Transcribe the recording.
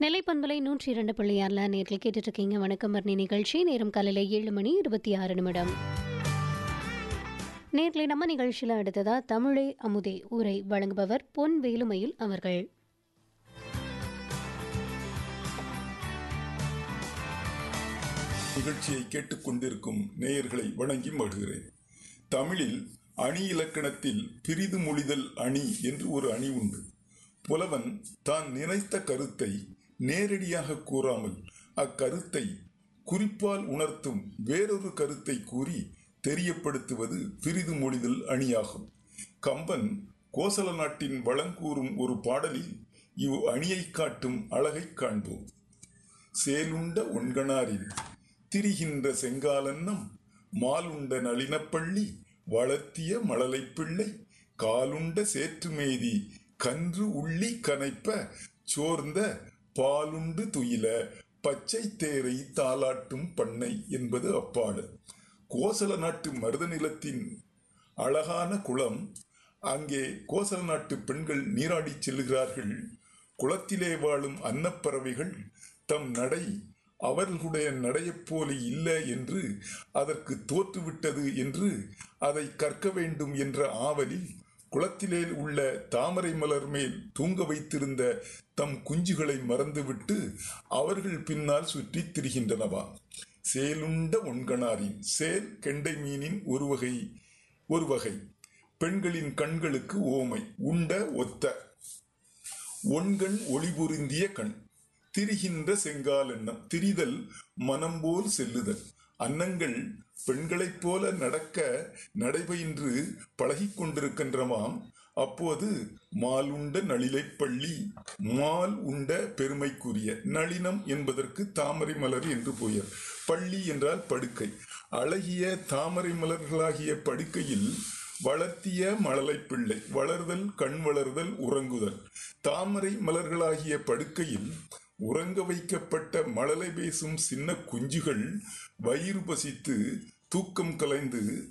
நெல்லை பண்பலை நூற்றி இரண்டு பிள்ளையாரில் நேரில் கேட்டுட்டு இருக்கீங்க வணக்கம் மர்ணி நிகழ்ச்சி நேரம் காலையில் ஏழு மணி இருபத்தி ஆறு நிமிடம் நேர்களை நம்ம நிகழ்ச்சியில் அடுத்ததா தமிழே அமுதே ஊரை வழங்குபவர் பொன் வேலுமயில் அவர்கள் நிகழ்ச்சியை கேட்டுக்கொண்டிருக்கும் நேயர்களை வணங்கி மகிழ்கிறேன் தமிழில் அணி இலக்கணத்தில் பிரிது மொழிதல் அணி என்று ஒரு அணி உண்டு புலவன் தான் நினைத்த கருத்தை நேரடியாக கூறாமல் அக்கருத்தை குறிப்பால் உணர்த்தும் வேறொரு கருத்தை கூறி தெரியப்படுத்துவது பிரிது மொழிதல் அணியாகும் கம்பன் கோசல நாட்டின் வளங்கூறும் ஒரு பாடலில் இவ் அணியை காட்டும் அழகை காண்போம் சேலுண்ட ஒன்கணாரில் திரிகின்ற செங்காலன்னம் மாலுண்ட நளினப்பள்ளி வளர்த்திய மழலைப் பிள்ளை காலுண்ட சேற்றுமேதி கன்று உள்ளி கனைப்ப சோர்ந்த பாலுண்டு துயில பச்சை தேரை தாலாட்டும் பண்ணை என்பது அப்பாடு கோசல நாட்டு மருத நிலத்தின் அழகான குளம் அங்கே கோசல நாட்டு பெண்கள் நீராடிச் செல்கிறார்கள் குளத்திலே வாழும் அன்னப்பறவைகள் தம் நடை அவர்களுடைய நடையைப் போல இல்லை என்று அதற்கு தோற்றுவிட்டது என்று அதை கற்க வேண்டும் என்ற ஆவலில் குளத்திலே உள்ள தாமரை மலர் மேல் தூங்க வைத்திருந்த தம் குஞ்சுகளை மறந்துவிட்டு அவர்கள் பின்னால் சுற்றித் திரிகின்றனவா சேலுண்ட ஒன்கணாரின் சேல் கெண்டை மீனின் ஒரு வகை ஒரு வகை பெண்களின் கண்களுக்கு ஓமை உண்ட ஒத்த ஒன்கண் ஒளிபுரிந்திய கண் திரிகின்ற செங்கால் எண்ணம் திரிதல் மனம் போல் செல்லுதல் அன்னங்கள் பெண்களைப் போல நடக்க நடைபயின்று பழகிக் கொண்டிருக்கின்றவாம் அப்போது மால் உண்ட நளிலைப் பள்ளி மால் உண்ட பெருமைக்குரிய நளினம் என்பதற்கு தாமரை மலர் என்று பெயர் பள்ளி என்றால் படுக்கை அழகிய தாமரை மலர்களாகிய படுக்கையில் வளர்த்திய மழலை பிள்ளை வளர்தல் கண் வளர்தல் உறங்குதல் தாமரை மலர்களாகிய படுக்கையில் உறங்க வைக்கப்பட்ட மழலை பேசும் சின்ன குஞ்சுகள் வயிறு பசித்து தூக்கம் கலைந்து